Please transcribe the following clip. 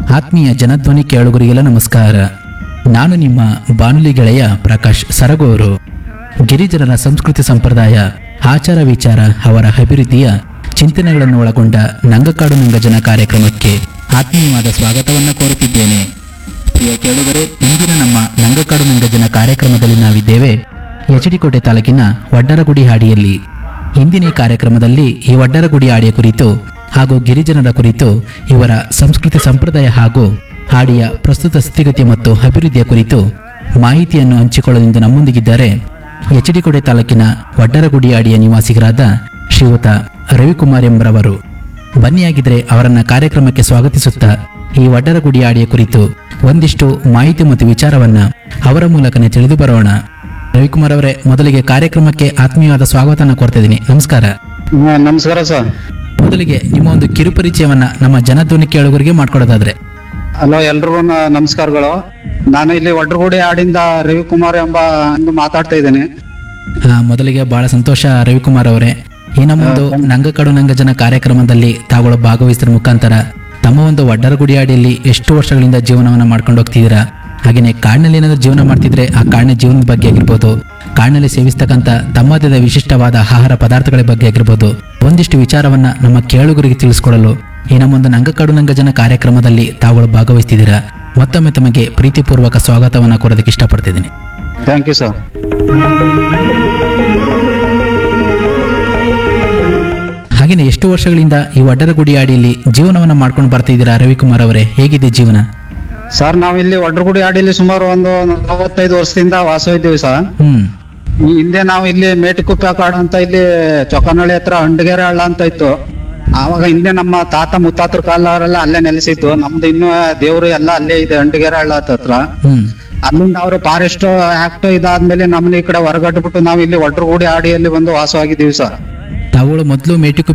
ಆತ್ಮೀಯ ಜನಧ್ವನಿ ಕೇಳುಗರಿಗೆಲ್ಲ ನಮಸ್ಕಾರ ನಾನು ನಿಮ್ಮ ಬಾನುಲಿ ಗೆಳೆಯ ಪ್ರಕಾಶ್ ಸರಗೂರು ಗಿರಿಜನರ ಸಂಸ್ಕೃತಿ ಸಂಪ್ರದಾಯ ಆಚಾರ ವಿಚಾರ ಅವರ ಅಭಿವೃದ್ಧಿಯ ಚಿಂತನೆಗಳನ್ನು ಒಳಗೊಂಡ ನಂಗಕಾಡು ನಂಗಜನ ಕಾರ್ಯಕ್ರಮಕ್ಕೆ ಆತ್ಮೀಯವಾದ ಸ್ವಾಗತವನ್ನು ಕೋರುತ್ತಿದ್ದೇನೆ ಪ್ರಿಯ ಕೇಳುಗರೆ ಇಂದಿನ ನಮ್ಮ ನಂಗಕಾಡು ನಂಗಜನ ಕಾರ್ಯಕ್ರಮದಲ್ಲಿ ನಾವಿದ್ದೇವೆ ಎಚಡಿಕೋಟೆ ತಾಲೂಕಿನ ವಡ್ಡರಗುಡಿ ಹಾಡಿಯಲ್ಲಿ ಇಂದಿನ ಈ ಕಾರ್ಯಕ್ರಮದಲ್ಲಿ ಈ ವಡ್ಡರಗುಡಿ ಹಾಡಿಯ ಕುರಿತು ಹಾಗೂ ಗಿರಿಜನರ ಕುರಿತು ಇವರ ಸಂಸ್ಕೃತಿ ಸಂಪ್ರದಾಯ ಹಾಗೂ ಹಾಡಿಯ ಪ್ರಸ್ತುತ ಸ್ಥಿತಿಗತಿ ಮತ್ತು ಅಭಿವೃದ್ಧಿಯ ಕುರಿತು ಮಾಹಿತಿಯನ್ನು ಹಂಚಿಕೊಳ್ಳಲೆಂದು ನಮ್ಮೊಂದಿಗಿದ್ದಾರೆ ಎಚಡಿಕೋಟೆ ತಾಲೂಕಿನ ವಡ್ಡರಗುಡಿ ಹಾಡಿಯ ನಿವಾಸಿಗರಾದ ಶ್ರೀಯುತ ರವಿಕುಮಾರ್ ಎಂಬರವರು ಬನ್ನಿಯಾಗಿದ್ರೆ ಅವರನ್ನ ಕಾರ್ಯಕ್ರಮಕ್ಕೆ ಸ್ವಾಗತಿಸುತ್ತಾ ಈ ವಡ್ಡರಗುಡಿ ಹಾಡಿಯ ಕುರಿತು ಒಂದಿಷ್ಟು ಮಾಹಿತಿ ಮತ್ತು ವಿಚಾರವನ್ನ ಅವರ ಮೂಲಕನೇ ತಿಳಿದು ಬರೋಣ ರವಿಕುಮಾರ್ ಅವರೇ ಮೊದಲಿಗೆ ಕಾರ್ಯಕ್ರಮಕ್ಕೆ ಆತ್ಮೀಯವಾದ ಸ್ವಾಗತನ ಕೋರ್ತಾ ಇದ್ದೀನಿ ನಮಸ್ಕಾರ ಹಾ, ನಮಸ್ಕಾರ ಸರ್ ಮೊದಲಿಗೆ ನಿಮ್ಮ ಒಂದು ಕಿರುಪರಿಚಯವನ್ನ ನಮ್ಮ ಜನಧ್ವನಿ ಕೇಳುಗರಿಗೆ ಮಾಡ್ಕೊಡೋದಾದ್ರೆ ಹಲೋ ಎಲ್ರಿಗೂ ನ- ನಮಸ್ಕಾರಗಳು ನಾನು ಇಲ್ಲಿ ಒಡ್ರಗುಡಿ ಹಾಡಿಂದ ರವಿಕುಮಾರ್ ಎಂಬ ಒಂದು ಮಾತಾಡ್ತಾ ಇದ್ದೇನೆ ಆ, ಮೊದಲಿಗೆ ಬಹಳ ಸಂತೋಷ ರವಿಕುಮಾರ್ ಅವರೇ ಈ ನಮ್ಮ ಒಂದು ನಂಗಕಡು ನಂಗಜನ ಕಾರ್ಯಕ್ರಮದಲ್ಲಿ ತಾವುಗಳು ಭಾಗವಹಿಸಿದ ಮುಖಾಂತರ ತಮ್ಮ ಒಂದು ವಡ್ಡರಗುಡಿ ಹಾಡಿಯಲ್ಲಿ ಎಷ್ಟು ವರ್ಷಗಳಿಂದ ಜೀವನವನ್ನ ಮಾಡ್ಕೊಂಡು ಹೋಗ್ತಿದ್ದೀರಾ ಹಾಗೆಯೇ ಕಾಡಿನಲ್ಲಿ ಏನಾದ್ರು ಜೀವನ ಮಾಡ್ತಿದ್ರೆ ಆ ಕಾಡಿನ ಜೀವನದ ಬಗ್ಗೆ ಆಗಿರ್ಬೋದು ಕಾಡಿನಲ್ಲಿ ಸೇವಿಸ್ತಕ್ಕಂಥ ತಮ್ಮದೇ ಆದ ವಿಶಿಷ್ಟವಾದ ಆಹಾರ ಪದಾರ್ಥಗಳ ಬಗ್ಗೆ ಆಗಿರ್ಬೋದು ಒಂದಿಷ್ಟು ವಿಚಾರವನ್ನ ನಮ್ಮ ಕೇಳುಗರಿಗೆ ತಿಳಿಸ್ಕೊಡಲು ಈ ನಮ್ಮ ಒಂದು ನಂಗಕಾಡು ನಂಗಜನ ಕಾರ್ಯಕ್ರಮದಲ್ಲಿ ತಾವುಗಳು ಭಾಗವಹಿಸ್ತಿದ್ದೀರಾ ಮತ್ತೊಮ್ಮೆ ತಮಗೆ ಪ್ರೀತಿಪೂರ್ವಕ ಸ್ವಾಗತವನ್ನ ಕೋರೋದಕ್ಕೆ ಇಷ್ಟಪಡ್ತಿದ್ದೀನಿ ಥ್ಯಾಂಕ್ ಯು ಸರ್ ಹಾಗೇನೆ ಎಷ್ಟು ವರ್ಷಗಳಿಂದ ಈ ವಡ್ಡರಗುಡಿ ಹಾಡಿಯಲ್ಲಿ ಜೀವನವನ್ನ ಮಾಡ್ಕೊಂಡು ಬರ್ತಿದ್ದೀರಾ ರವಿಕುಮಾರ್ ಅವರೇ ಹೇಗಿದೆ ಜೀವನ ಸರ್ ನಾವು ಇಲ್ಲಿ ಒಡ್ರಗುಡಿ ಹಾಡಿಯಲ್ಲಿ ಸುಮಾರು ಒಂದು ನಲವತ್ತೈದು ವರ್ಷದಿಂದ ವಾಸ ಇದ್ದೀವಿ ಸರ್ ಹ್ಮ್ ಈ ಹಿಂದೆ ನಾವು ಇಲ್ಲಿ ಮೇಟಿಕುಪ್ಪೆ ಕಾಡು ಅಂತ ಇಲ್ಲಿ ಚೊಕ್ಕನಹಳ್ಳಿ ಹತ್ರ ಹಂಡಗೆರೆ ಹಳ್ಳ ಅಂತ ಇತ್ತು ಆವಾಗ ಹಿಂದೆ ನಮ್ಮ ತಾತ ಮುತ್ತಾತರ ಕಾಲವರೆಲ್ಲ ಅಲ್ಲೇ ನೆಲೆಸಿತ್ತು ನಮ್ದು ಇನ್ನು ದೇವ್ರು ಎಲ್ಲ ಅಲ್ಲೇ ಇದೆ ಹಂಡಗೆರೆ ಹಳ್ಳ ಹತ್ರ ಹ್ಮ್ ಅಲ್ಲಿಂದ ಅವರು ಫಾರೆಸ್ಟ್ ಆಕ್ಟ್ ಇದಾದ್ಮೇಲೆ ನಮ್ಮನ್ನ ಈ ಕಡೆ ಹೊರಗಟ್ಬಿಟ್ಟು ನಾವು ಇಲ್ಲಿ ಒಡ್ರಗೂಡಿ ಹಾಡಿಯಲ್ಲಿ ಬಂದು ವಾಸವಾಗಿದ್ದೀವಿ ಸರ್ ತಾವುಗಳು ಮೊದಲು ಮೇಟಿಕು